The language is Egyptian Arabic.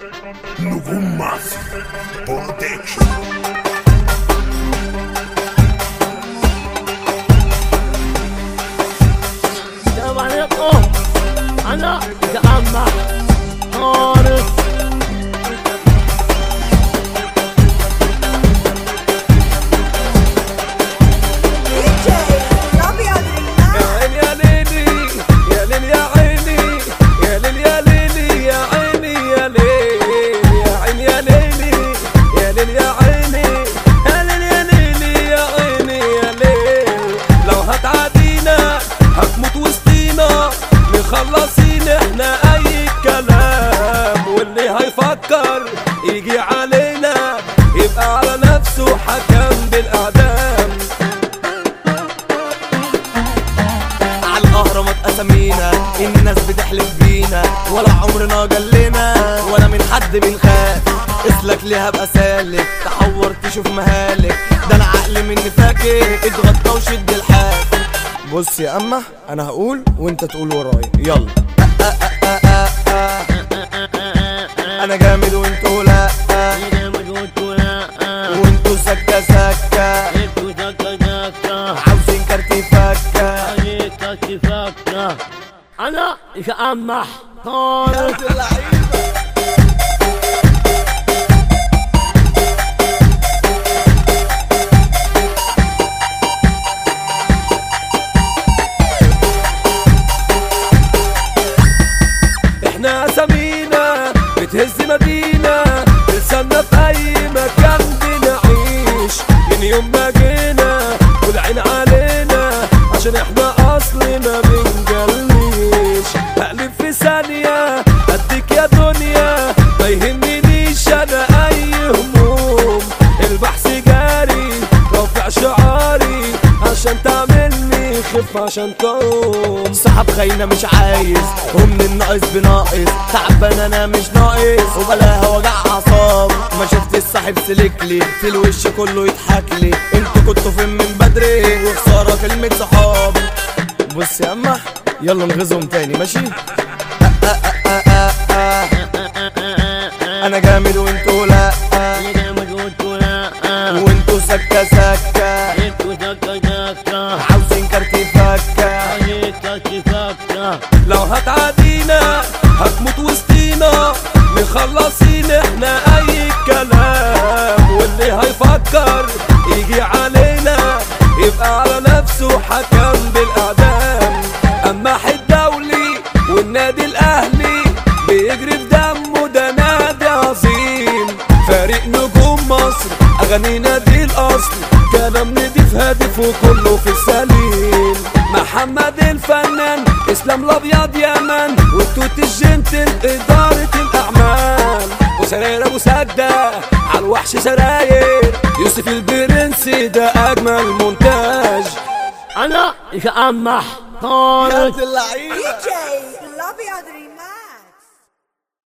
نجوم مصر برودكشن السلام عليكم انا جعمة طارق DJ الابيض رنان يا ليلي يا ليل يا عيني يا ليل يا ليلي يا عيني يا ليل يا عيني يا ليلي يا ليل يا عيني يا ليل يا ليلي يا عيني يا ليل لو هتعادينا هتموت وسطينا مخلصين احنا اي كلام واللي هيفكر يجي علينا يبقى على نفسه حكم بالاعدام على الاهرامات اسامينا الناس بتحلف بينا ولا عمرنا جلنا ولا من حد بنخاف اسلك ليها ابقى سالك تحور تشوف مهالك ده انا عقلي مني فاكر اتغطى وشد الحاف بص يا اما انا هقول وانت تقول ورايا يلا انا جامد وانتوا لا وانتوا سكه سكه عاوزين كارتي فكه انا جعمة طارق احنا اسامينا بتهز مدينة لسنا في اي مكان بنعيش من يوم ما جينا والعين علينا عشان احنا اصل ما بنجليش هقلب في ثانية اديك يا دنيا ما يهمنيش انا اي هموم البحث جاري رافع شعاري عشان تعملني خف عشان تقوم صاحب خاينة مش عايز ومن الناقص بناقص تعبان انا مش ناقص وبلاها وجع اعصاب ما شفت الصاحب سلكلي في الوش كله يضحك لي انتوا كنتوا فين من بدري وخسارة كلمة صحاب بص يا اما يلا نغزهم تاني ماشي انا جامد وانتوا لا وانتوا سكة سكة عاوزين كارتي فكة لو هتعادينا هتموت وسطينا مخلصين احنا اي كلام واللي هيفكر يجي علينا يبقى على نفسه حكم بالاعدام اما حد دولي والنادي الاهلي بيجري في دمه ده نادي عظيم فريق نجوم مصر اغانينا دي الاصل كلام نضيف هادف وكله في السليم محمد الفنان اسلام الابيض يمن والتوت الجنتل اداره الاعمال وسراير ابو سده على الوحش سراير يوسف البرنسي ده اجمل مونتاج انا جعمة طارق اللعيبه DJ